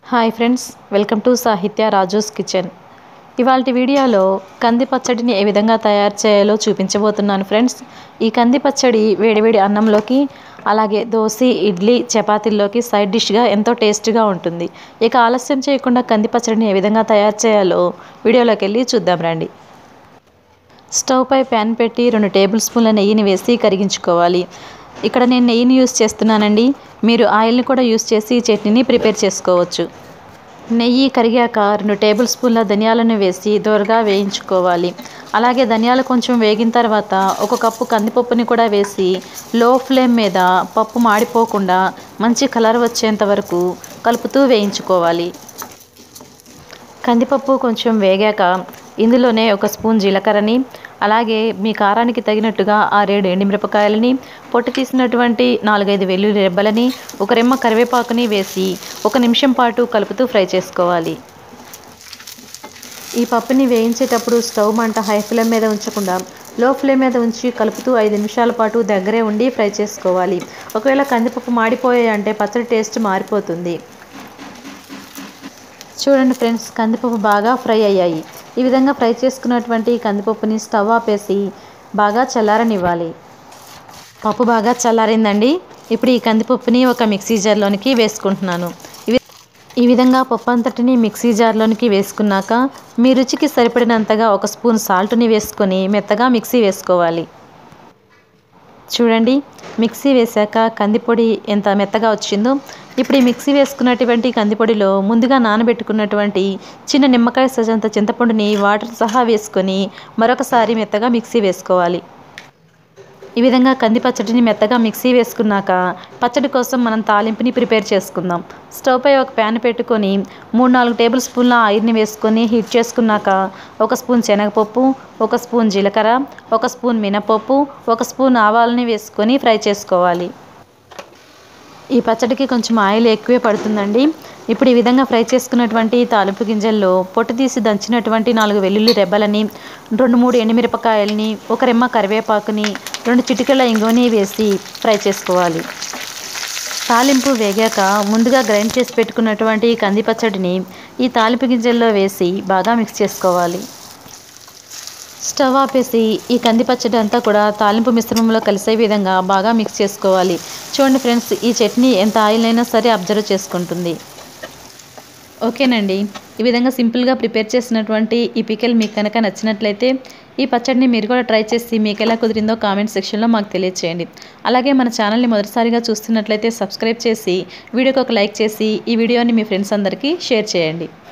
hi friends welcome to సాహిత్య రాజూస్ kitchen ఇవాళ వీడియోలో కంది పచ్చడిని ఏ విధంగా తయారు చేయాలో చూపించబోతున్నాను ఫ్రెండ్స్ ఈ కంది పచ్చడి వేడివేడి అన్నంలోకి అలాగే దోశ ఇడ్లీ చపాతీల్లోకి సైడ్ డిష్గా ఎంతో టేస్ట్గా ఉంటుంది ఇక ఆలస్యం చేయకుండా కంది పచ్చడిని ఏ విధంగా తయారు చేయాలో వీడియోలోకి వెళ్ళి చూద్దాం రండి స్టవ్ పై ప్యాన్ పెట్టి రెండు టేబుల్ స్పూన్ల నెయ్యిని వేసి కరిగించుకోవాలి ఇక్కడ నేను నెయ్యిని యూస్ చేస్తున్నానండి మీరు ఆయిల్ని కూడా యూస్ చేసి చట్నీని ప్రిపేర్ చేసుకోవచ్చు నెయ్యి కరిగాక రెండు టేబుల్ స్పూన్ల ధనియాలను వేసి దోరగా వేయించుకోవాలి అలాగే ధనియాలు కొంచెం వేగిన తర్వాత ఒక కప్పు కందిపప్పుని కూడా వేసి లో ఫ్లేమ్ మీద పప్పు మాడిపోకుండా మంచి కలర్ వచ్చేంత వరకు కలుపుతూ వేయించుకోవాలి కందిపప్పు కొంచెం వేగాక ఇందులోనే ఒక స్పూన్ జీలకర్రని అలాగే మీ కారానికి తగినట్టుగా ఆరేడు ఎండుమిరపకాయలని పొట్టు తీసినటువంటి నాలుగైదు వెల్లుల్లి రెబ్బలని ఒక రెమ్మ కరివేపాకుని వేసి ఒక నిమిషం పాటు కలుపుతూ ఫ్రై చేసుకోవాలి ఈ పప్పుని వేయించేటప్పుడు స్టవ్ మంట హై ఫ్లేమ్ మీద ఉంచకుండా లో ఫ్లేమ్ మీద ఉంచి కలుపుతూ ఐదు నిమిషాల పాటు దగ్గరే ఉండి ఫ్రై చేసుకోవాలి ఒకవేళ కందిపప్పు మాడిపోయాయి అంటే పచ్చడి టేస్ట్ మారిపోతుంది చూడండి ఫ్రెండ్స్ కందిపప్పు బాగా ఫ్రై అయ్యాయి ఈ విధంగా ఫ్రై చేసుకున్నటువంటి కందిపప్పుని స్టవ్ ఆపేసి బాగా చల్లారనివ్వాలి పప్పు బాగా చల్లారిందండి ఇప్పుడు ఈ కందిపప్పుని ఒక మిక్సీ జార్లోనికి వేసుకుంటున్నాను ఇవి ఈ విధంగా పప్పు అంతటిని మిక్సీ జార్లోనికి వేసుకున్నాక మీ రుచికి సరిపడినంతగా ఒక స్పూన్ సాల్ట్ని వేసుకొని మెత్తగా మిక్సీ వేసుకోవాలి చూడండి మిక్సీ వేశాక కందిపొడి ఎంత మెత్తగా వచ్చిందో ఇప్పుడు ఈ మిక్సీ వేసుకున్నటువంటి కందిపొడిలో ముందుగా నానబెట్టుకున్నటువంటి చిన్న నిమ్మకాయ సజంత చింతపండుని వాటర్ సహా వేసుకొని మరొకసారి మెత్తగా మిక్సీ వేసుకోవాలి ఈ విధంగా కంది పచ్చడిని మెత్తగా మిక్సీ వేసుకున్నాక పచ్చడి కోసం మనం తాలింపుని ప్రిపేర్ చేసుకుందాం స్టవ్ పై ఒక ప్యాన్ పెట్టుకొని మూడు నాలుగు టేబుల్ స్పూన్ల ఆయిల్ని వేసుకొని హీట్ చేసుకున్నాక ఒక స్పూన్ శనగపప్పు ఒక స్పూన్ జీలకర్ర ఒక స్పూన్ మినపప్పు ఒక స్పూన్ ఆవాలని వేసుకొని ఫ్రై చేసుకోవాలి ఈ పచ్చడికి కొంచెం ఆయిల్ ఎక్కువే పడుతుందండి ఇప్పుడు ఈ విధంగా ఫ్రై చేసుకున్నటువంటి తాలింపు గింజల్లో పొట్టు తీసి దంచినటువంటి నాలుగు వెల్లుల్లి రెబ్బలని రెండు మూడు ఎండుమిరపకాయలని ఒక రెమ్మ కరివేపాకుని రెండు చిటికెల ఇంగువని వేసి ఫ్రై చేసుకోవాలి తాలింపు వేగాక ముందుగా గ్రైండ్ చేసి పెట్టుకున్నటువంటి కంది పచ్చడిని ఈ తాలింపు గింజల్లో వేసి బాగా మిక్స్ చేసుకోవాలి స్టవ్ ఆపేసి ఈ కంది పచ్చడి అంతా కూడా తాలింపు మిశ్రమంలో కలిసే విధంగా బాగా మిక్స్ చేసుకోవాలి చూడండి ఫ్రెండ్స్ ఈ చట్నీ ఎంత ఆయిల్ అయినా సరే అబ్జర్వ్ చేసుకుంటుంది ఓకేనండి ఈ విధంగా సింపుల్గా ప్రిపేర్ చేసినటువంటి ఈ పికెల్ మీకు కనుక నచ్చినట్లయితే ఈ పచ్చడిని మీరు కూడా ట్రై చేసి మీకు ఎలా కుదిరిందో కామెంట్ సెక్షన్లో మాకు తెలియచేయండి అలాగే మన ఛానల్ని మొదటిసారిగా చూస్తున్నట్లయితే సబ్స్క్రైబ్ చేసి వీడియోకి ఒక లైక్ చేసి ఈ వీడియోని మీ ఫ్రెండ్స్ అందరికీ షేర్ చేయండి